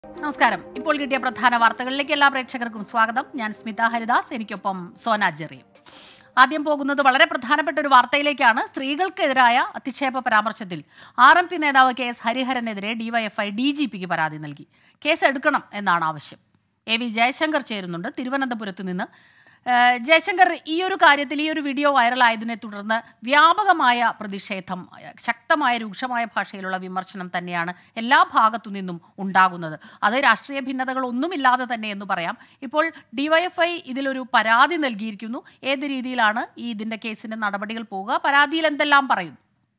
നമസ്കാരം ഇപ്പോൾ കിട്ടിയ പ്രധാന വാർത്തകളിലേക്ക് എല്ലാ പ്രേക്ഷകർക്കും സ്വാഗതം ഞാൻ സ്മിത ഹരിദാസ് എനിക്കൊപ്പം സോന ജെറിയും ആദ്യം പോകുന്നത് വളരെ പ്രധാനപ്പെട്ട ഒരു വാർത്തയിലേക്കാണ് സ്ത്രീകൾക്കെതിരായ അധിക്ഷേപ പരാമർശത്തിൽ ആർ എം പി നേതാവ് കെ എസ് ഹരിഹരനെതിരെ ഡിവൈഎഫ്ഐ ഡി ജി പിക്ക് പരാതി നൽകി കേസ് എടുക്കണം എന്നാണ് ആവശ്യം എ വി ജയശങ്കർ ചേരുന്നുണ്ട് തിരുവനന്തപുരത്ത് നിന്ന് ഏഹ് ജയശങ്കർ ഈ ഒരു കാര്യത്തിൽ ഈ ഒരു വീഡിയോ വൈറലായതിനെ തുടർന്ന് വ്യാപകമായ പ്രതിഷേധം ശക്തമായ രൂക്ഷമായ ഭാഷയിലുള്ള വിമർശനം തന്നെയാണ് എല്ലാ ഭാഗത്തു നിന്നും ഉണ്ടാകുന്നത് അത് രാഷ്ട്രീയ ഭിന്നതകൾ ഒന്നുമില്ലാതെ തന്നെ എന്ന് പറയാം ഇപ്പോൾ ഡിവൈഎഫ്ഐ ഇതിലൊരു പരാതി നൽകിയിരിക്കുന്നു ഏത് രീതിയിലാണ് ഈ ഇതിന്റെ കേസിന്റെ നടപടികൾ പോവുക പരാതിയിൽ എന്തെല്ലാം പറയുന്നു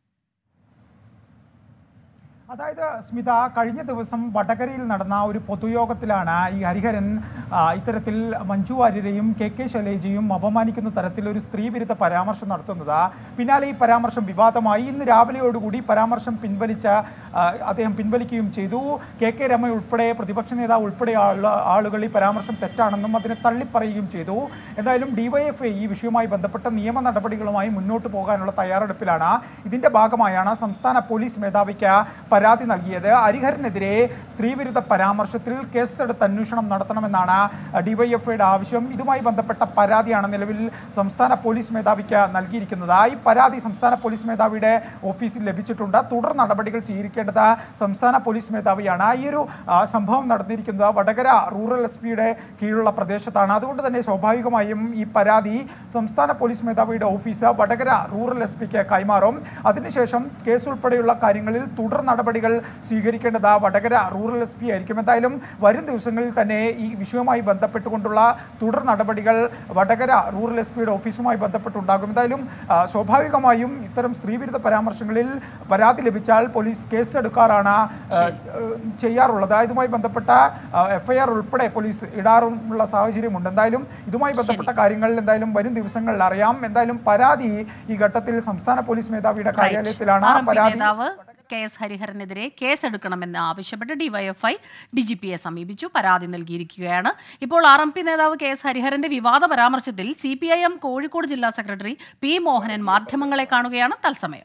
അതായത് സ്മിത കഴിഞ്ഞ ദിവസം വടകരയിൽ നടന്ന ഒരു പൊതുയോഗത്തിലാണ് ഈ ഹരിഹരൻ ആ, ഇത്തരത്തിൽ മഞ്ജു വാര്യരെയും കെ കെ ശൈലജയും അപമാനിക്കുന്ന തരത്തിൽ ഒരു സ്ത്രീവിരുദ്ധ പരാമർശം നടത്തുന്നത് പിന്നാലെ ഈ പരാമർശം വിവാദമായി ഇന്ന് രാവിലെയോടുകൂടി പരാമർശം പിൻവലിച്ച ആ, അദ്ദേഹം പിൻവലിക്കുകയും ചെയ്തു കെ കെ രമ ഉൾപ്പെടെ പ്രതിപക്ഷ നേതാവ് ഉൾപ്പെടെ ആള- ആളുകൾ ഈ പരാമർശം തെറ്റാണെന്നും അതിനെ തള്ളിപ്പറയുകയും ചെയ്തു എന്തായാലും ഡിവൈഎഫ്ഐ ഈ വിഷയവുമായി ബന്ധപ്പെട്ട നിയമ നടപടികളുമായി മുന്നോട്ട് പോകാനുള്ള തയ്യാറെടുപ്പിലാണ് ഇതിന്റെ ഭാഗമായാണ് സംസ്ഥാന പോലീസ് മേധാവിക്ക് പരാതി നൽകിയത് ഹരിഹരനെതിരെ സ്ത്രീവിരുദ്ധ പരാമർശത്തിൽ കേസെടുത്ത് അന്വേഷണം നടത്തണമെന്നാണ് ഡിവൈഎഫ്ഐയുടെ ആവശ്യം ഇതുമായി ബന്ധപ്പെട്ട പരാതിയാണ് നിലവിൽ സംസ്ഥാന പോലീസ് മേധാവിക്ക് നൽകിയിരിക്കുന്നത് ഈ പരാതി സംസ്ഥാന പോലീസ് മേധാവിയുടെ ഓഫീസിൽ ലഭിച്ചിട്ടുണ്ട് തുടർ നടപടികൾ സ്വീകരിക്കേണ്ടത് സംസ്ഥാന പോലീസ് മേധാവിയാണ് ഈ ഒരു ആ, സംഭവം നടന്നിരിക്കുന്നത് വടകര റൂറൽ എസ് പിയുടെ കീഴിലുള്ള പ്രദേശത്താണ് അതുകൊണ്ട് തന്നെ സ്വാഭാവികമായും ഈ പരാതി സംസ്ഥാന പോലീസ് മേധാവിയുടെ ഓഫീസ് വടകര റൂറൽ എസ് പിക്ക് കൈമാറും അതിനുശേഷം കേസ് ഉൾപ്പെടെയുള്ള കാര്യങ്ങളിൽ തുടർ നടപടികൾ സ്വീകരിക്കേണ്ടത് വടകര റൂറൽ എസ് പി ആയിരിക്കും എന്തായാലും വരും ദിവസങ്ങളിൽ തന്നെ ഈ വിഷയവുമായി ബന്ധപ്പെട്ടുകൊണ്ടുള്ള തുടർ നടപടികൾ വടകര റൂറൽ എസ് പിയുടെ ഓഫീസുമായി ബന്ധപ്പെട്ടുണ്ടാകും എന്തായാലും ആ, സ്വാഭാവികമായും ഇത്തരം സ്ത്രീവിരുദ്ധ പരാമർശങ്ങളിൽ പരാതി ലഭിച്ചാൽ പോലീസ് കേസ് എടുക്കാറാണ് ആ, ഏഹ്, ചെയ്യാറുള്ളത് ഇതുമായി ബന്ധപ്പെട്ട എഫ്ഐആർ ഉൾപ്പെടെ പോലീസ് ഇടാറുള്ള സാഹചര്യമുണ്ട് എന്തായാലും ഇതുമായി ബന്ധപ്പെട്ട കാര്യങ്ങളിൽ എന്തായാലും വരും ദിവസങ്ങളിൽ അറിയാം എന്തായാലും പരാതി ഈ ഘട്ടത്തിൽ സംസ്ഥാന പോലീസ് മേധാവിയുടെ കാര്യാലയത്തിലാണ് ആർ എം പി പരാതി നേതാവ് കെ എസ് ഹരിഹരനെതിരെ കേസെടുക്കണമെന്ന് ആവശ്യപ്പെട്ട് ഡിവൈഎഫ്ഐ ഡി ജി പിയെ സമീപിച്ചു പരാതി നൽകിയിരിക്കുകയാണ് ഇപ്പോൾ ആർ എം പി നേതാവ് കെ എസ് ഹരിഹരന്റെ വിവാദ പരാമർശത്തിൽ C P I M Kozhikode ജില്ലാ സെക്രട്ടറി പി മോഹനൻ മാധ്യമങ്ങളെ കാണുകയാണ് തത്സമയം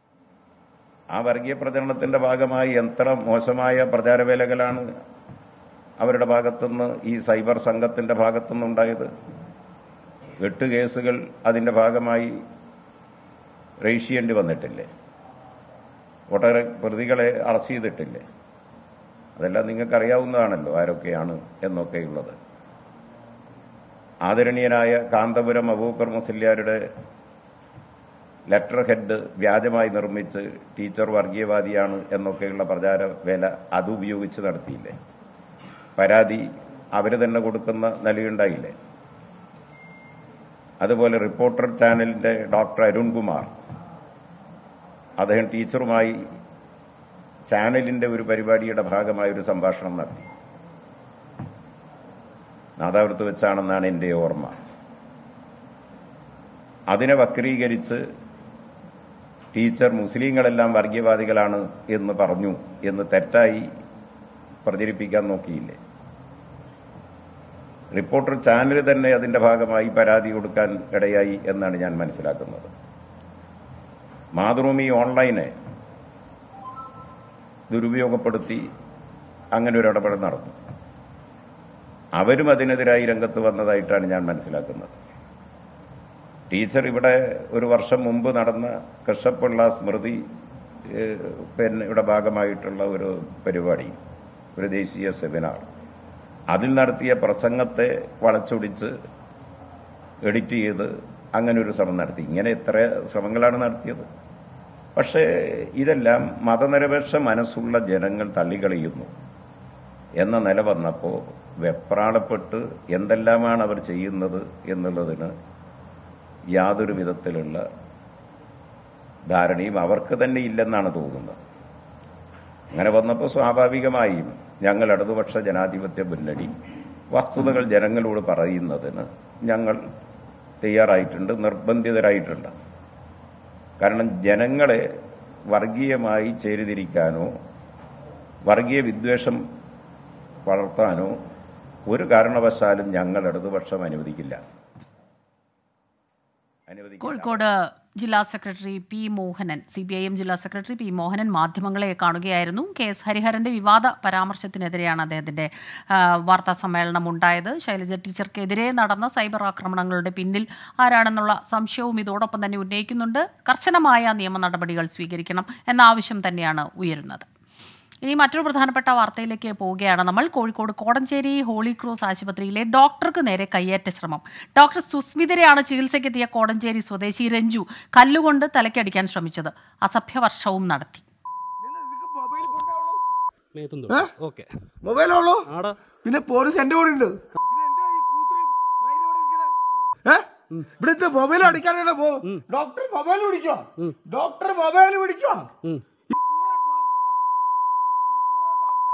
ആ വർഗീയ പ്രചരണത്തിന്റെ ഭാഗമായി എത്ര മോശമായ പ്രചാരവേലകളാണ് അവരുടെ ഭാഗത്തുനിന്ന് ഈ സൈബർ സംഘത്തിന്റെ ഭാഗത്തുനിന്ന് ഉണ്ടായത് എട്ട് കേസുകൾ അതിന്റെ ഭാഗമായി രജിസ്റ്റർ ചെയ്യേണ്ടി വന്നിട്ടില്ലേ ഒട്ടേറെ പ്രതികളെ അറസ്റ്റ് ചെയ്തിട്ടില്ലേ അതെല്ലാം നിങ്ങൾക്ക് അറിയാവുന്നതാണല്ലോ ആരൊക്കെയാണ് എന്നൊക്കെയുള്ളത് ആദരണീയനായ കാന്തപുരം അബൂക്കർ മുസ്ലിയാരുടെ ലെറ്റർ ഹെഡ് വ്യാജമായി നിർമ്മിച്ച് ടീച്ചർ വർഗീയവാദിയാണ് എന്നൊക്കെയുള്ള പ്രചാര വേല അത് ഉപയോഗിച്ച് നടത്തിയില്ലേ പരാതി അവർ തന്നെ കൊടുക്കുന്ന നിലയുണ്ടായില്ലേ അതുപോലെ റിപ്പോർട്ടർ ചാനലിന്റെ ഡോക്ടർ അരുൺകുമാർ അദ്ദേഹം ടീച്ചറുമായി ചാനലിന്റെ ഒരു പരിപാടിയുടെ ഭാഗമായ ഒരു സംഭാഷണം നടത്തി നാദാപുരത്ത് വെച്ചാണെന്നാണ് എൻ്റെ ഓർമ്മ അതിനെ വക്രീകരിച്ച് ടീച്ചർ മുസ്ലിങ്ങളെല്ലാം വർഗീയവാദികളാണ് എന്ന് പറഞ്ഞു എന്ന് തെറ്റായി പ്രചരിപ്പിക്കാൻ നോക്കിയില്ലേ റിപ്പോർട്ടർ ചാനൽ തന്നെ അതിന്റെ ഭാഗമായി പരാതി കൊടുക്കാൻ ഇടയായി എന്നാണ് ഞാൻ മനസ്സിലാക്കുന്നത് മാതൃഭൂമി ഓൺലൈനെ ദുരുപയോഗപ്പെടുത്തി അങ്ങനെ ഒരു ഇടപെടൽ നടന്നു അവരും അതിനെതിരായി രംഗത്ത് വന്നതായിട്ടാണ് ഞാൻ മനസ്സിലാക്കുന്നത് ടീച്ചർ ഇവിടെ ഒരു വർഷം മുമ്പ് നടന്ന കൃഷപ്പിള്ള സ്മൃതി ഏഹ്, പിന്നെ ഇവിടെ ഭാഗമായിട്ടുള്ള ഒരു പരിപാടി ഒരു ദേശീയ സെമിനാർ അതിൽ നടത്തിയ പ്രസംഗത്തെ വളച്ചൊടിച്ച് എഡിറ്റ് ചെയ്ത് അങ്ങനെ ഒരു ശ്രമം നടത്തി ഇങ്ങനെ എത്ര ശ്രമങ്ങളാണ് നടത്തിയത് പക്ഷേ ഇതെല്ലാം മതനിരപേക്ഷ മനസ്സുള്ള ജനങ്ങൾ തള്ളിക്കളിയുന്നു എന്ന നില വന്നപ്പോൾ വെപ്രാളപ്പെട്ട് എന്തെല്ലാമാണ് അവർ ചെയ്യുന്നത് എന്നുള്ളതിന് യാതൊരു വിധത്തിലുള്ള ധാരണയും അവർക്ക് തന്നെ ഇല്ലെന്നാണ് തോന്നുന്നത് അങ്ങനെ വന്നപ്പോൾ സ്വാഭാവികമായും ഞങ്ങൾ ഇടതുപക്ഷ ജനാധിപത്യ മുന്നണി വസ്തുതകൾ ജനങ്ങളോട് പറയുന്നതിന് ഞങ്ങൾ തയ്യാറായിട്ടുണ്ട് നിർബന്ധിതരായിട്ടുണ്ട് കാരണം ജനങ്ങളെ വർഗീയമായി ചേരിതിരിക്കാനോ വർഗീയ വിദ്വേഷം വളർത്താനോ ഒരു കാരണവശാലും ഞങ്ങൾ ഇടതുപക്ഷം അനുവദിക്കില്ല അനുവദിക്കില്ല കോഴിക്കോട് ജില്ലാ secretary P Mohanan C P I M ജില്ലാ സെക്രട്ടറി പി മോഹനൻ മാധ്യമങ്ങളെ കാണുകയായിരുന്നു കെ എസ് ഹരിഹരന്റെ വിവാദ പരാമർശത്തിനെതിരെയാണ് അദ്ദേഹത്തിന്റെ ആ, വാർത്താ സമ്മേളനം ഉണ്ടായത് ശൈലജ ടീച്ചർക്കെതിരെ നടന്ന സൈബർ ആക്രമണങ്ങളുടെ പിന്നിൽ ആരാണെന്നുള്ള സംശയവും ഇതോടൊപ്പം തന്നെ ഉന്നയിക്കുന്നുണ്ട് കർശനമായ നിയമ നടപടികൾ സ്വീകരിക്കണം എന്ന ആവശ്യം തന്നെയാണ് ഉയരുന്നത് ഇനി മറ്റൊരു പ്രധാനപ്പെട്ട വാർത്തയിലേക്ക് പോവുകയാണ് നമ്മൾ കോഴിക്കോട് കോടഞ്ചേരി ഹോളി ക്രോസ് ആശുപത്രിയിലെ ഡോക്ടർക്ക് നേരെ കയ്യേറ്റ ശ്രമം ഡോക്ടർ സുസ്മിതരെയാണ് ചികിത്സയ്ക്കെത്തിയ കോടഞ്ചേരി സ്വദേശി രഞ്ജു കല്ലുകൊണ്ട് തലയ്ക്കടിക്കാൻ ശ്രമിച്ചത് അസഭ്യവർഷവും നടത്തി മൊബൈൽ കൊണ്ടുള്ളൂ മേത്തും ഏ? ഓക്കെ മൊബൈലുള്ളൂ ആടാ പിന്നെ പോലീസ് എന്റെ കൂടെ ഉണ്ട് പിന്നെ എന്താ ഈ കൂത്തിരി മയില് ഇവിടെ ഇരിക്കുന്നെ? ഏ? ഇവിടുത്തെ മൊബൈൽ അടിക്കാനാണ് പോ ഡോക്ടർ മൊബൈൽ പിടിക്കോ ഡോക്ടർ മൊബൈൽ പിടിക്കോ ഉം. ഈ പൂറ ഡോക്ടർ ഈ പൂറ ഡോക്ടർ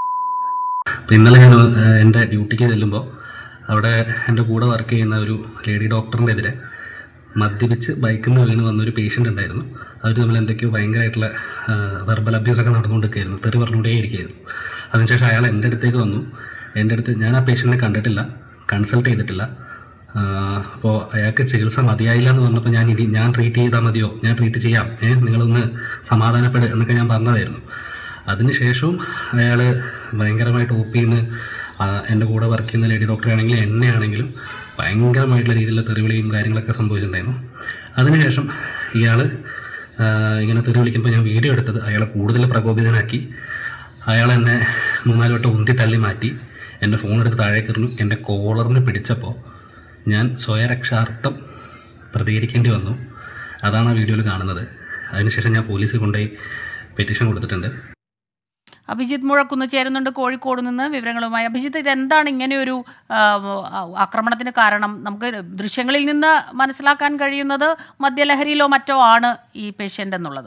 അപ്പോൾ ഇന്നലെ ഞാൻ ഏഹ്, എൻ്റെ ഡ്യൂട്ടിക്ക് ചെല്ലുമ്പോൾ അവിടെ എൻ്റെ കൂടെ വർക്ക് ചെയ്യുന്ന ഒരു ലേഡി ഡോക്ടറിൻ്റെ എതിരെ മദ്യപിച്ച് ബൈക്കിൽ നിന്ന് വീണ് വന്നൊരു പേഷ്യൻ്റ് ഉണ്ടായിരുന്നു അവർ നമ്മൾ എന്തൊക്കെയോ ഭയങ്കരമായിട്ടുള്ള വെർബൽ അബ്യൂസൊക്കെ നടന്നുകൊണ്ടിരിക്കുകയായിരുന്നു തെറി പറഞ്ഞുകൊണ്ടേയിരിക്കുകയായിരുന്നു അതിനുശേഷം അയാൾ എൻ്റെ അടുത്തേക്ക് വന്നു എൻ്റെ അടുത്ത് ഞാൻ ആ പേഷ്യൻറ്റിനെ കണ്ടിട്ടില്ല കൺസൾട്ട് ചെയ്തിട്ടില്ല അപ്പോൾ അയാൾക്ക് ചികിത്സ മതിയായില്ല എന്ന് പറഞ്ഞപ്പോൾ ഞാൻ ഇനി ഞാൻ ട്രീറ്റ് ചെയ്താൽ മതിയോ ഞാൻ ട്രീറ്റ് ചെയ്യാം ഏ നിങ്ങളൊന്ന് സമാധാനപ്പെടുക എന്നൊക്കെ ഞാൻ പറഞ്ഞതായിരുന്നു അതിനുശേഷവും അയാൾ ഭയങ്കരമായിട്ട് ഒ പിന്ന് എൻ്റെ കൂടെ വർക്ക് ചെയ്യുന്ന ലേഡി ഡോക്ടറെ ആണെങ്കിലും എന്നെ ആണെങ്കിലും ഭയങ്കരമായിട്ടുള്ള രീതിയിലുള്ള തെറിവിളിയും കാര്യങ്ങളൊക്കെ സംഭവിച്ചിട്ടുണ്ടായിരുന്നു അതിനുശേഷം ഇയാൾ ഇങ്ങനെ തെറി വിളിക്കുമ്പോൾ ഞാൻ വീഡിയോ എടുത്തത് അയാളെ കൂടുതൽ പ്രകോപിതനാക്കി അയാൾ എന്നെ മൂന്നാല് വട്ടം ഉന്തി തള്ളി മാറ്റി എൻ്റെ ഫോൺ എടുത്ത് താഴേക്ക് എറിഞ്ഞു എൻ്റെ കോളറിന് പിടിച്ചപ്പോൾ ഞാൻ സ്വയരക്ഷാർത്ഥം പ്രതികരിക്കേണ്ടി വന്നു അതാണ് ആ വീഡിയോയിൽ കാണുന്നത് അതിനുശേഷം ഞാൻ പോലീസിൽ കൊണ്ടുപോയി പെറ്റീഷൻ കൊടുത്തിട്ടുണ്ട് അഭിജിത്ത് മുഴക്കുന്ന് ചേരുന്നുണ്ട് കോഴിക്കോട് നിന്ന് വിവരങ്ങളുമായി അഭിജിത്ത് ഇതെന്താണ് ഇങ്ങനെയൊരു ആ, ആക്രമണത്തിന് കാരണം നമുക്ക് ദൃശ്യങ്ങളിൽ നിന്ന് മനസ്സിലാക്കാൻ കഴിയുന്നത് മദ്യലഹരിയിലോ മറ്റോ ആണ് ഈ പേഷ്യൻ്റ് എന്നുള്ളത്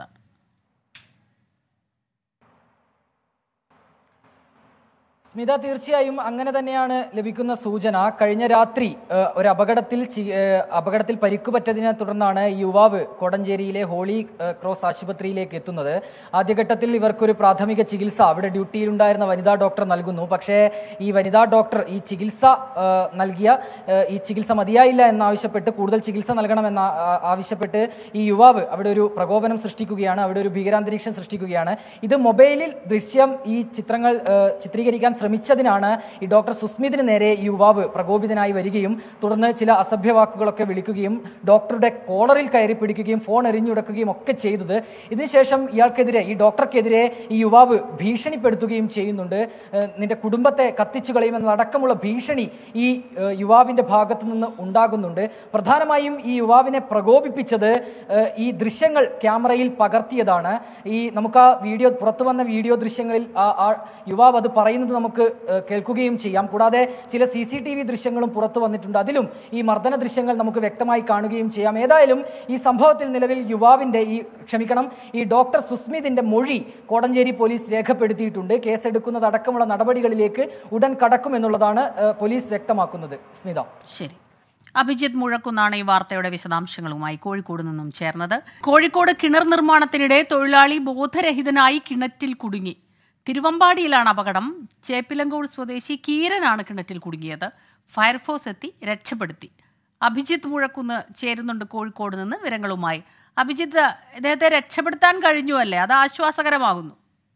സ്മിത തീർച്ചയായും അങ്ങനെ തന്നെയാണ് ലഭിക്കുന്ന സൂചന കഴിഞ്ഞ രാത്രി ഏഹ്, ഒരു അപകടത്തിൽ ചി- ഏഹ്, അപകടത്തിൽ പരിക്കുപറ്റതിനെ തുടർന്നാണ് ഈ യുവാവ് കോടഞ്ചേരിയിലെ ഹോളി ഏഹ്, ക്രോസ് ആശുപത്രിയിലേക്ക് എത്തുന്നത് ആദ്യഘട്ടത്തിൽ ഇവർക്കൊരു പ്രാഥമിക ചികിത്സ അവിടെ ഡ്യൂട്ടിയിലുണ്ടായിരുന്ന വനിതാ ഡോക്ടർ നൽകുന്നു പക്ഷേ ഈ വനിതാ ഡോക്ടർ ഈ ചികിത്സ ഏഹ്, നൽകിയ ഏഹ്, ഈ ചികിത്സ മതിയായില്ല എന്നാവശ്യപ്പെട്ട് കൂടുതൽ ചികിത്സ നൽകണമെന്ന ആ- ആവശ്യപ്പെട്ട് ഈ യുവാവ് അവിടെ ഒരു പ്രകോപനം സൃഷ്ടിക്കുകയാണ് അവിടെ ഒരു ഭീകരാന്തരീക്ഷം സൃഷ്ടിക്കുകയാണ് ഇത് മൊബൈലിൽ ദൃശ്യം ഈ ചിത്രങ്ങൾ ഏഹ്, ചിത്രീകരിക്കാൻ ശ്രമിച്ചതിനാണ് ഈ ഡോക്ടർ സുസ്മിതിന് നേരെ ഈ യുവാവ് പ്രകോപിതനായി വരികയും തുടർന്ന് ചില അസഭ്യ വാക്കുകളൊക്കെ വിളിക്കുകയും ഡോക്ടറുടെ കോളറിൽ കയറി പിടിക്കുകയും ഫോൺ എറിഞ്ഞുടക്കുകയും ഒക്കെ ചെയ്തത് ഇതിനുശേഷം ഇയാൾക്കെതിരെ ഈ ഡോക്ടർക്കെതിരെ ഈ യുവാവ് ഭീഷണിപ്പെടുത്തുകയും ചെയ്യുന്നുണ്ട് ഏഹ്, നിന്റെ കുടുംബത്തെ കത്തിച്ചു കളയുമെന്നതടക്കമുള്ള ഭീഷണി ഈ ഏഹ്, യുവാവിന്റെ ഭാഗത്ത് നിന്ന് ഉണ്ടാകുന്നുണ്ട് പ്രധാനമായും ഈ യുവാവിനെ പ്രകോപിപ്പിച്ചത് ഏഹ്, ഈ ദൃശ്യങ്ങൾ ക്യാമറയിൽ പകർത്തിയതാണ് ഈ നമുക്ക് ആ വീഡിയോ പുറത്തു വന്ന വീഡിയോ ദൃശ്യങ്ങളിൽ ആ ആ യുവാവ് അത് പറയുന്നത് നമുക്ക് ഏഹ്, കേൾക്കുകയും ചെയ്യാം കൂടാതെ ചില സി സി ടി വി ദൃശ്യങ്ങളും പുറത്തു വന്നിട്ടുണ്ട് അതിലും ഈ മർദ്ദന ദൃശ്യങ്ങൾ നമുക്ക് വ്യക്തമായി കാണുകയും ചെയ്യാം ഏതായാലും ഈ സംഭവത്തിൽ നിലവിൽ യുവാവിന്റെ ഈ ക്ഷമിക്കണം ഈ ഡോക്ടർ സുസ്മിതിന്റെ മൊഴി കോടഞ്ചേരി പോലീസ് രേഖപ്പെടുത്തിയിട്ടുണ്ട് കേസെടുക്കുന്നതടക്കമുള്ള നടപടികളിലേക്ക് ഉടൻ കടക്കുമെന്നുള്ളതാണ് ഏഹ്, പോലീസ് വ്യക്തമാക്കുന്നത് സ്മിത ശരി അഭിജിത്ത് മുഴക്കുന്നാണ് ഈ വാർത്തയുടെ വിശദാംശങ്ങളുമായി കോഴിക്കോട് നിന്നും ചേർന്നത് കോഴിക്കോട് കിണർ നിർമ്മാണത്തിനിടെ തൊഴിലാളി ബോധരഹിതനായി കിണറ്റിൽ കുടുങ്ങി തിരുവമ്പാടിയിലാണ് അപകടം ചേപ്പിലങ്കോട് സ്വദേശി കീരനാണ് കിണറ്റിൽ കുടുങ്ങിയത് ഫയർഫോഴ്സ് എത്തി രക്ഷപ്പെടുത്തി അഭിജിത്ത് മുഴക്കുന്ന് ചേരുന്നുണ്ട് കോഴിക്കോട് നിന്ന് വിവരങ്ങളുമായി അഭിജിത്ത് ഇദ്ദേഹത്തെ രക്ഷപ്പെടുത്താൻ കഴിഞ്ഞു അല്ലേ അത് ആശ്വാസകരമാകുന്നു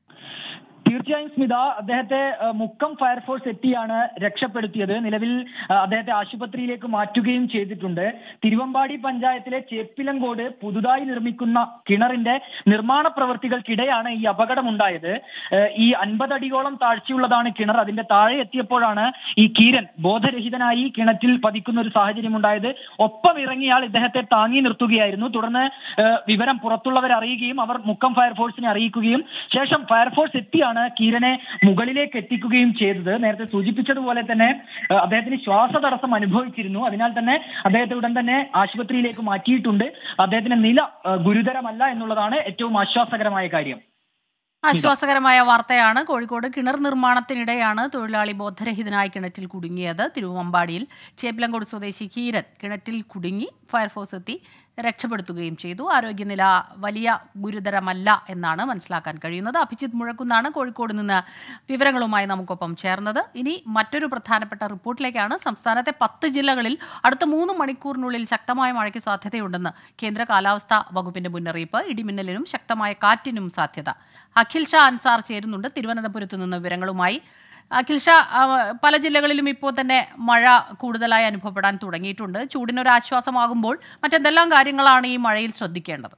തീർച്ചയായും സ്മിത അദ്ദേഹത്തെ ഏഹ്, മുക്കം ഫയർഫോഴ്സ് എത്തിയാണ് രക്ഷപ്പെടുത്തിയത് നിലവിൽ ഏഹ്, അദ്ദേഹത്തെ ആശുപത്രിയിലേക്ക് മാറ്റുകയും ചെയ്തിട്ടുണ്ട് തിരുവമ്പാടി പഞ്ചായത്തിലെ ചേപ്പിലങ്കോട് പുതുതായി നിർമ്മിക്കുന്ന കിണറിന്റെ നിർമ്മാണ പ്രവൃത്തികൾക്കിടെയാണ് ഈ അപകടമുണ്ടായത് ഏഹ്, ഈ അൻപത് അടിയോളം താഴ്ചയുള്ളതാണ് കിണർ അതിന്റെ താഴെ എത്തിയപ്പോഴാണ് ഈ കീരൻ ബോധരഹിതനായി കിണറ്റിൽ പതിക്കുന്ന ഒരു സാഹചര്യം ഉണ്ടായത് ഒപ്പം ഇറങ്ങിയാൽ ഇദ്ദേഹത്തെ താങ്ങി നിർത്തുകയായിരുന്നു തുടർന്ന് ഏഹ്, വിവരം പുറത്തുള്ളവരെ അറിയുകയും അവർ മുക്കം ഫയർഫോഴ്സിനെ അറിയിക്കുകയും ശേഷം ഫയർഫോഴ്സ് എത്തിയാണ് കീരനെ മുകളിലേക്ക് എത്തിക്കുകയും ചെയ്തത് നേരത്തെ സൂചിപ്പിച്ചതുപോലെ തന്നെ ഏഹ്, അദ്ദേഹത്തിന് ശ്വാസതടസ്സം അനുഭവിച്ചിരുന്നു അതിനാൽ തന്നെ അദ്ദേഹത്തെ ഉടൻ തന്നെ ആശുപത്രിയിലേക്ക് മാറ്റിയിട്ടുണ്ട് അദ്ദേഹത്തിന്റെ നില ഏഹ്, ഗുരുതരമല്ല എന്നുള്ളതാണ് ഏറ്റവും ആശ്വാസകരമായ കാര്യം ആശ്വാസകരമായ വാർത്തയാണ് കോഴിക്കോട് കിണർ നിർമ്മാണത്തിനിടെയാണ് തൊഴിലാളി ബോധരഹിതനായി കിണറ്റിൽ കുടുങ്ങിയത് തിരുവമ്പാടിയിൽ ചേപ്പിലങ്കോട് സ്വദേശി കീരൻ കിണറ്റിൽ കുടുങ്ങി ഫയർഫോഴ്സ് എത്തി രക്ഷപ്പെടുത്തുകയും ചെയ്തു ആരോഗ്യനില വലിയ ഗുരുതരമല്ല എന്നാണ് മനസ്സിലാക്കാൻ കഴിയുന്നത് അഭിജിത്ത് മുഴക്കുന്നാണ് കോഴിക്കോട് നിന്ന് വിവരങ്ങളുമായി നമുക്കൊപ്പം ചേർന്നത് ഇനി മറ്റൊരു പ്രധാനപ്പെട്ട റിപ്പോർട്ടിലേക്കാണ് സംസ്ഥാനത്തെ പത്ത് ജില്ലകളിൽ അടുത്ത മൂന്ന് മണിക്കൂറിനുള്ളിൽ ശക്തമായ മഴയ്ക്ക് സാധ്യതയുണ്ടെന്ന് കേന്ദ്ര കാലാവസ്ഥാ വകുപ്പിന്റെ മുന്നറിയിപ്പ് ഇടിമിന്നലിനും ശക്തമായ കാറ്റിനും സാധ്യത അഖിൽ ഷാ അൻസാർ ചേരുന്നുണ്ട് തിരുവനന്തപുരത്ത് നിന്ന് വിവരങ്ങളുമായി അഖിൽ ഷാ ആ, പല ജില്ലകളിലും ഇപ്പോൾ തന്നെ മഴ കൂടുതലായി അനുഭവപ്പെടാൻ തുടങ്ങിയിട്ടുണ്ട് ചൂടിനൊരു ആശ്വാസമാകുമ്പോൾ മറ്റെന്തെല്ലാം കാര്യങ്ങളാണ് ഈ മഴയിൽ ശ്രദ്ധിക്കേണ്ടത്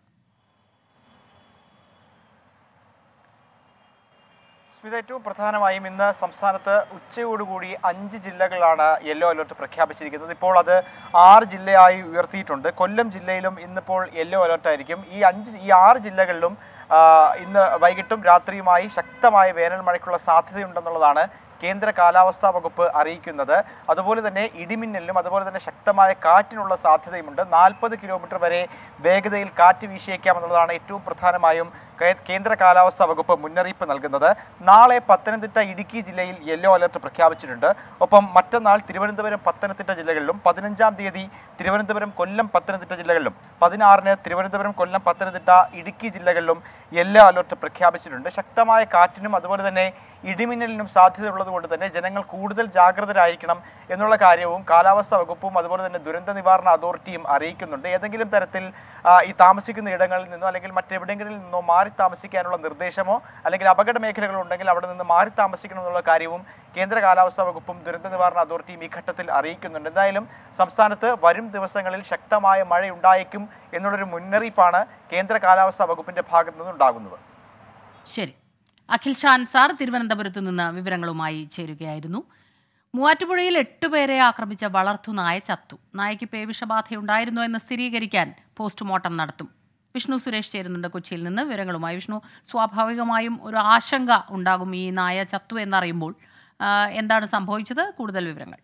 സ്മിത ഏറ്റവും പ്രധാനമായും ഇന്ന് സംസ്ഥാനത്ത് ഉച്ചയോടുകൂടി അഞ്ച് ജില്ലകളാണ് യെല്ലോ അലർട്ട് പ്രഖ്യാപിച്ചിരിക്കുന്നത് ഇപ്പോൾ അത് ആറ് ജില്ലയായി ഉയർത്തിയിട്ടുണ്ട് കൊല്ലം ജില്ലയിലും ഇന്നിപ്പോൾ യെല്ലോ അലർട്ട് ആയിരിക്കും ഈ അഞ്ച് ഈ ആറ് ജില്ലകളിലും ആ, ഇന്ന് വൈകിട്ടും രാത്രിയുമായി ശക്തമായ വേനൽ മഴയ്ക്കുള്ള സാധ്യതയുണ്ടെന്നുള്ളതാണ് കേന്ദ്ര കാലാവസ്ഥാ വകുപ്പ് അറിയിക്കുന്നത് അതുപോലെ തന്നെ ഇടിമിന്നലിനും അതുപോലെ തന്നെ ശക്തമായ കാറ്റിനുള്ള സാധ്യതയുമുണ്ട് നാൽപ്പത് കിലോമീറ്റർ വരെ വേഗതയിൽ കാറ്റ് വീശിയേക്കാമെന്നുള്ളതാണ് ഏറ്റവും പ്രധാനമായും കേ- കേന്ദ്ര കാലാവസ്ഥാ വകുപ്പ് മുന്നറിയിപ്പ് നൽകുന്നത് നാളെ പത്തനംതിട്ട ഇടുക്കി ജില്ലയിൽ യെല്ലോ അലർട്ട് പ്രഖ്യാപിച്ചിട്ടുണ്ട് ഒപ്പം മറ്റന്നാൾ തിരുവനന്തപുരം പത്തനംതിട്ട ജില്ലകളിലും പതിനഞ്ചാം തീയതി തിരുവനന്തപുരം കൊല്ലം പത്തനംതിട്ട ജില്ലകളിലും പതിനാറിന് തിരുവനന്തപുരം കൊല്ലം പത്തനംതിട്ട ഇടുക്കി ജില്ലകളിലും യെല്ലോ അലർട്ട് പ്രഖ്യാപിച്ചിട്ടുണ്ട് ശക്തമായ കാറ്റിനും അതുപോലെ തന്നെ ഇടിമിന്നലിനും സാധ്യതയുള്ളത് കൊണ്ട് തന്നെ ജനങ്ങൾ കൂടുതൽ ജാഗ്രതരായിരിക്കണം എന്നുള്ള കാര്യവും കാലാവസ്ഥാ വകുപ്പും അതുപോലെ തന്നെ ദുരന്ത നിവാരണ അതോറിറ്റിയും അറിയിക്കുന്നുണ്ട് ഏതെങ്കിലും തരത്തിൽ ആ, ഈ താമസിക്കുന്ന ഇടങ്ങളിൽ നിന്നോ അല്ലെങ്കിൽ മറ്റെവിടെയെങ്കിലും നിന്നോ മാറി താമസിക്കാനുള്ള നിർദ്ദേശമോ അല്ലെങ്കിൽ അപകട മേഖലകൾ ഉണ്ടെങ്കിൽ അവിടെ നിന്ന് മാറി താമസിക്കണം എന്നുള്ള കാര്യവും കേന്ദ്ര കാലാവസ്ഥാ വകുപ്പും ദുരന്ത നിവാരണ അതോറിറ്റിയും ഈ ഘട്ടത്തിൽ അറിയിക്കുന്നുണ്ട് എന്തായാലും സംസ്ഥാനത്ത് വരും ദിവസങ്ങളിൽ ശക്തമായ മഴ ഉണ്ടായേക്കും എന്നുള്ളൊരു മുന്നറിയിപ്പാണ് കേന്ദ്ര കാലാവസ്ഥാ വകുപ്പിന്റെ ഭാഗത്തു നിന്നുണ്ടാകുന്നത് ശരി അഖിൽ ഷാ അൻസാർ തിരുവനന്തപുരത്ത് നിന്ന് വിവരങ്ങളുമായി ചേരുകയായിരുന്നു മൂവാറ്റുപുഴയിൽ എട്ടുപേരെ ആക്രമിച്ച വളർത്തുനായ ചത്തു നായയ്ക്ക് പേവിഷബാധയുണ്ടായിരുന്നോ എന്ന് സ്ഥിരീകരിക്കാൻ പോസ്റ്റ്മോർട്ടം നടത്തും വിഷ്ണു സുരേഷ് ചേരുന്നുണ്ട് കൊച്ചിയിൽ നിന്ന് വിവരങ്ങളുമായി വിഷ്ണു സ്വാഭാവികമായും ഒരു ആശങ്ക ഉണ്ടാകും ഈ നായ ചത്തു എന്നറിയുമ്പോൾ ആ, എന്താണ് സംഭവിച്ചത് കൂടുതൽ വിവരങ്ങൾ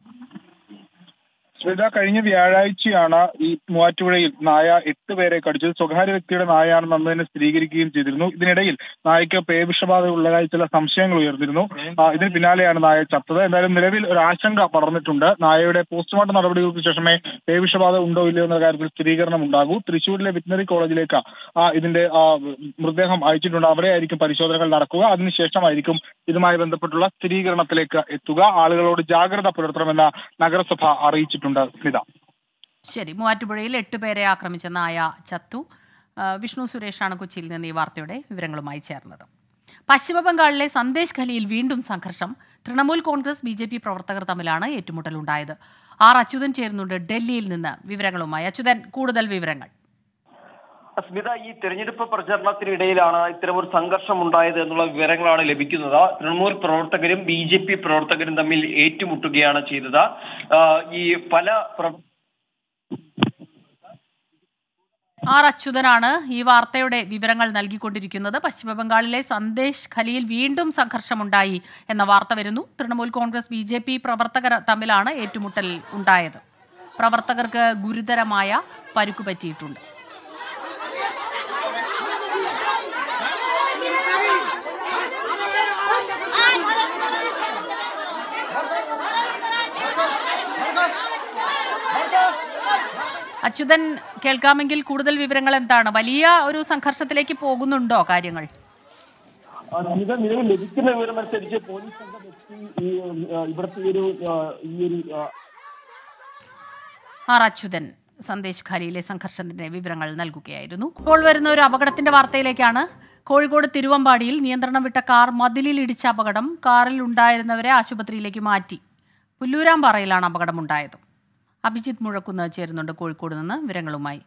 ശ്വേത കഴിഞ്ഞ വ്യാഴാഴ്ചയാണ് ഈ മൂവാറ്റുപുഴയിൽ നായ എട്ട് പേരെ കടിച്ചത് സ്വകാര്യ വ്യക്തിയുടെ നായയാണെന്ന് അന്ന് തന്നെ സ്ഥിരീകരിക്കുകയും ചെയ്തിരുന്നു ഇതിനിടയിൽ നായയ്ക്ക് പേവിഷബാധ ഉള്ളതായി ചില സംശയങ്ങൾ ഉയർന്നിരുന്നു ആ, ഇതിന് പിന്നാലെയാണ് നായ ചത്തത് എന്തായാലും നിലവിൽ ഒരു ആശങ്ക പടർന്നിട്ടുണ്ട് നായയുടെ പോസ്റ്റ്മോർട്ടം നടപടികൾക്ക് ശേഷമേ പേവിഷബാധ ഉണ്ടോ ഇല്ലയോ എന്ന കാര്യത്തിൽ സ്ഥിരീകരണം ഉണ്ടാകൂ തൃശ്ശൂരിലെ വെറ്റിനറി കോളേജിലേക്ക് ആ, ഇതിന്റെ ആ, മൃതദേഹം അയച്ചിട്ടുണ്ട് അവിടെ ആയിരിക്കും പരിശോധനകൾ നടക്കുക അതിനുശേഷമായിരിക്കും ഇതുമായി ബന്ധപ്പെട്ടുള്ള സ്ഥിരീകരണത്തിലേക്ക് എത്തുക ആളുകളോട് ജാഗ്രത പുലർത്തണമെന്ന നഗരസഭ അറിയിച്ചിട്ടുണ്ട് സ്മിത ശരി മൂവാറ്റുപുഴയിൽ എട്ടുപേരെ ആക്രമിച്ച നായ ചത്തു ആ, വിഷ്ണു സുരേഷാണ് കൊച്ചിയിൽ നിന്ന് ഈ വാർത്തയുടെ വിവരങ്ങളുമായി ചേർന്നത് പശ്ചിമബംഗാളിലെ സന്ദേശ് ഖലിയിൽ വീണ്ടും സംഘർഷം Trinamool Congress B J P പ്രവർത്തകർ തമ്മിലാണ് ഏറ്റുമുട്ടലുണ്ടായത് ആർ അച്യുതൻ ചേരുന്നുണ്ട് ഡൽഹിയിൽ നിന്ന് വിവരങ്ങളുമായി അച്യുതൻ കൂടുതൽ വിവരങ്ങൾ സ്മിത ഈ തെരഞ്ഞെടുപ്പ് പ്രചരണത്തിനിടയിലാണ് ഇത്തരമൊരു സംഘർഷം ഉണ്ടായത് എന്നുള്ള വിവരങ്ങളാണ് ലഭിക്കുന്നത് തൃണമൂൽ പ്രവർത്തകരും ബി ജെ പി പ്രവർത്തകരും തമ്മിൽ ഏറ്റുമുട്ടുകയാണ് ചെയ്തത് ആ, ഈ പല പ്ര- ആർ അച്യുതനാണ് ഈ വാർത്തയുടെ വിവരങ്ങൾ നൽകിക്കൊണ്ടിരിക്കുന്നത് പശ്ചിമബംഗാളിലെ സന്ദേശ് ഖലിയിൽ വീണ്ടും സംഘർഷമുണ്ടായി എന്ന വാർത്ത വരുന്നു Trinamool Congress B J P പ്രവർത്തകർ തമ്മിലാണ് ഏറ്റുമുട്ടൽ ഉണ്ടായത് പ്രവർത്തകർക്ക് ഗുരുതരമായ പരുക്കു പറ്റിയിട്ടുണ്ട് അച്യുതൻ കേൾക്കാമെങ്കിൽ കൂടുതൽ വിവരങ്ങൾ എന്താണ് വലിയ ഒരു സംഘർഷത്തിലേക്ക് പോകുന്നുണ്ടോ കാര്യങ്ങൾ ആ, സ്മിത നിലവിൽ ലഭിക്കുന്ന വിവരമനുസരിച്ച് പോലീസ് സംഘം എത്തി ഈ ആ, ഇവിടുത്തെ ഈ ഒരു ആ, ഈ ഒരു ആ, ആർ അച്യുതൻ സന്ദേശ് ഖാലിയിലെ സംഘർഷത്തിന്റെ വിവരങ്ങൾ നൽകുകയായിരുന്നു ഇപ്പോൾ വരുന്ന ഒരു അപകടത്തിന്റെ വാർത്തയിലേക്കാണ് കോഴിക്കോട് തിരുവമ്പാടിയിൽ നിയന്ത്രണം വിട്ട കാർ മതിലിൽ ഇടിച്ച അപകടം കാറിൽ ഉണ്ടായിരുന്നവരെ ആശുപത്രിയിലേക്ക് മാറ്റി പുല്ലൂരാമ്പാറയിലാണ് അപകടമുണ്ടായത് അഭിജിത്ത് മുഴക്കുന്ന് ചേരുന്നുണ്ട് കോഴിക്കോട് നിന്ന് വിവരങ്ങളുമായി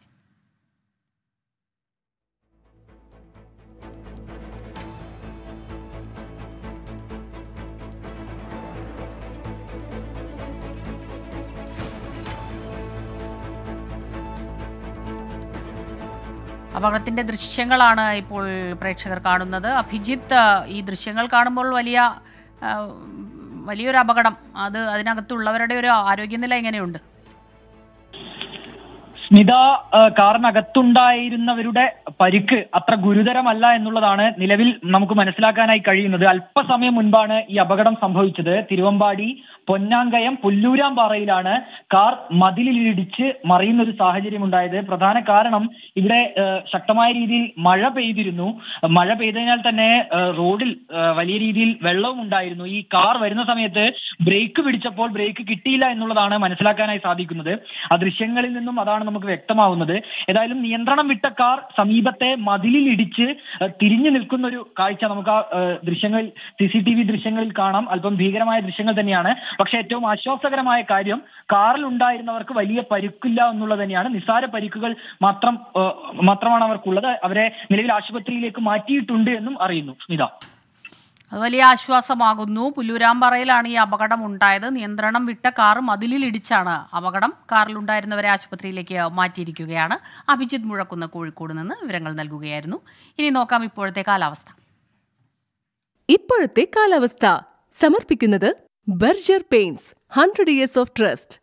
അപകടത്തിന്റെ ദൃശ്യങ്ങളാണ് ഇപ്പോൾ പ്രേക്ഷകർ കാണുന്നത് അഭിജിത്ത് ഈ ദൃശ്യങ്ങൾ കാണുമ്പോൾ വലിയ ആ, വലിയൊരു അപകടം അത് അതിനകത്തുള്ളവരുടെ ഒരു ആരോഗ്യനില എങ്ങനെയുണ്ട് സ്മിത ആ, കാറിനകത്തുണ്ടായിരുന്നവരുടെ പരിക്ക് അത്ര ഗുരുതരമല്ല എന്നുള്ളതാണ് നിലവിൽ നമുക്ക് മനസ്സിലാക്കാനായി കഴിയുന്നത് അല്പസമയം മുൻപാണ് ഈ അപകടം സംഭവിച്ചത് തിരുവമ്പാടി പൊന്നാങ്കയം പുല്ലൂരാമ്പാറയിലാണ് കാർ മതിലിലിടിച്ച് മറിയുന്ന ഒരു സാഹചര്യം ഉണ്ടായത് പ്രധാന കാരണം ഇവിടെ ആ, ശക്തമായ രീതിയിൽ മഴ പെയ്തിരുന്നു മഴ പെയ്തതിനാൽ തന്നെ ആ, റോഡിൽ ആ, വലിയ രീതിയിൽ വെള്ളവും ഉണ്ടായിരുന്നു ഈ കാർ വരുന്ന സമയത്ത് ബ്രേക്ക് പിടിച്ചപ്പോൾ ബ്രേക്ക് കിട്ടിയില്ല എന്നുള്ളതാണ് മനസ്സിലാക്കാനായി സാധിക്കുന്നത് ആ ദൃശ്യങ്ങളിൽ നിന്നും അതാണ് നമുക്ക് വ്യക്തമാവുന്നത് ഏതായാലും നിയന്ത്രണം വിട്ട കാർ സമീപത്തെ മതിലിൽ ഇടിച്ച് ആ, തിരിഞ്ഞു നിൽക്കുന്ന ഒരു കാഴ്ച നമുക്ക് ആ ആ, ദൃശ്യങ്ങളിൽ സി സി ടി വി ദൃശ്യങ്ങളിൽ കാണാം അല്പം ഭീകരമായ ദൃശ്യങ്ങൾ തന്നെയാണ് പക്ഷെ ഏറ്റവും ആശ്വാസകരമായ കാര്യം കാറിൽ ഉണ്ടായിരുന്നവർക്ക് വലിയ പരിക്കില്ല എന്നുള്ളത് തന്നെയാണ് നിസ്സാര പരിക്കുകൾ മാത്രം ആ, മാത്രമാണ് അവർക്കുള്ളത് അവരെ നിലവിൽ ആശുപത്രിയിലേക്ക് മാറ്റിയിട്ടുണ്ട് എന്നും അറിയുന്നു സ്മിത അത് വലിയ ആശ്വാസമാകുന്നു പുല്ലൂരാമ്പാറയിലാണ് ഈ അപകടം ഉണ്ടായത് നിയന്ത്രണം വിട്ട കാർ മതിലിൽ ഇടിച്ചാണ് അപകടം കാറിലുണ്ടായിരുന്നവരെ ആശുപത്രിയിലേക്ക് മാറ്റിയിരിക്കുകയാണ് അഭിജിത്ത് മുഴക്കുന്ന കോഴിക്കോട് നിന്ന് വിവരങ്ങൾ നൽകുകയായിരുന്നു ഇനി നോക്കാം ഇപ്പോഴത്തെ കാലാവസ്ഥ ഇപ്പോഴത്തെ കാലാവസ്ഥ സമർപ്പിക്കുന്നത് Berger paints hundred years of trust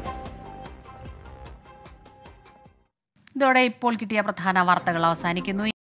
ഇതോടെ ഇപ്പോൾ കിട്ടിയ പ്രധാന വാർത്തകൾ അവസാനിക്കുന്നു